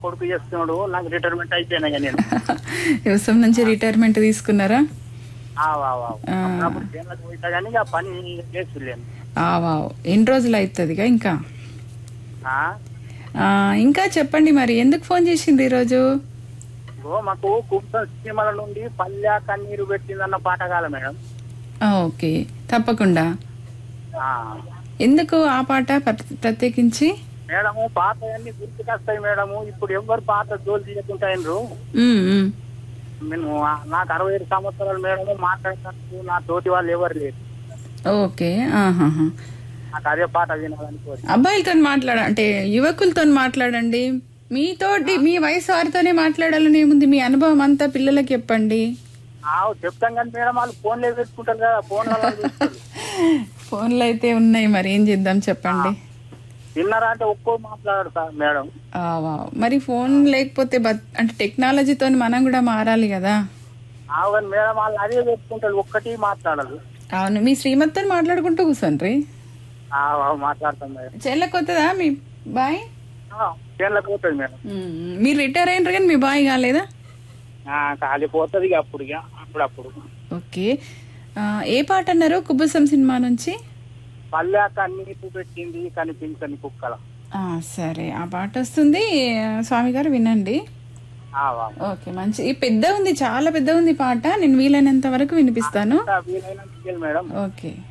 కొడుకు చేస్తున్నాడు నాకు రిటైర్మెంట్ అయిపోయినా ఇక నేను వ్యవసాయం నుంచి రిటైర్మెంట్ తీసుకున్నారా ఆవ్ ఆవ్ ఆవ్. ఆ. అప్పుడప్పుడు చేనులకు పోయితా కానీ ఇక పని చేస్తులేను వావ్ ఎన్ని రోజులు అవుతుందిగా ఇంకా ఆ? ఆ, ఇంకా చెప్పండి మరి ఎందుకు ఫోన్ చేసింది ఈరోజు ఇగో మాకు కుప్పం సీమల నుండి పల్లె కన్నీరు పెట్టిందన్న పాటగాల మేడం ఆ, ఓకే తప్పకుండా ఆ. ఎందుకు ఆ పాట ప్ర- ప్రత్యేకించి మేడము పాత అన్ని గుర్తుకొస్తాయి మేడము ఇప్పుడు ఎవరు పాత జోలు తీయకుంటాయినరు ఉమ్, ఉమ్. నేను ఆ- నాకు అరవై ఐదు సంవత్సరాలు మేడము మాట్లాడటానికి నా తోటి వాళ్ళు ఎవరు లేరు ఓకే ఆహాహా. నాకు అదే పాట వినాలని కోరి అబ్బాయిలతో మాట్లాడ అంటే యువకులతో మాట్లాడండి మీతోటి మీ వయసు వారితోనే మాట్లాడాలని ఏముంది మీ అనుభవం అంతా పిల్లలకి చెప్పండి ఆవు చెప్తాం కానీ మేడం వాళ్ళు ఫోన్లే పెట్టుకుంటారు కదా ఫోన్లలో చూస్తారు ఫోన్లు అయితే ఉన్నాయి మరి ఏం చేద్దాం చెప్పండి తిన్నారా అంటే ఒక్కో మాట్లాడతా మేడం ఆ, వావ్. మరి ఫోన్ లేకపోతే బత్- అంటే టెక్నాలజీతో మనం కూడా మారాలి కదా ఆవు కానీ మేడం వాళ్ళు అదే పెట్టుకుంటారు ఒక్కటి మాట్లాడరు అవును మీ శ్రీమతితో మాట్లాడుకుంటూ కూర్చోండి ఆవు ఆవు మాట్లాడతాం మేడం చెల్లెకి వస్తుందా మీ బాయ్ చేనులకు పోతుంది మేడం ఉమ్, మీరు రిటైర్ అయినరు కానీ మీ బాయ్ కాలేదా ఆ, కాలిపోతుంది ఇక అప్పుడు ఇక అప్పుడప్పుడు ఓకే ఆ, ఏ పాట అన్నారు కుబ్బసం సినిమా నుంచి పల్లె కన్నీరు పెట్టింది కనిపించని కుక్కల ఆ, సరే ఆ పాట వస్తుంది ఆ, స్వామి గారు వినండి ఆవు ఆవు. ఓకే మంచి ఈ పెద్ద ఉంది చాలా పెద్ద ఉంది పాట నేను వీలైనంత వరకు వినిపిస్తాను వీలైనంత మేడం ఓకే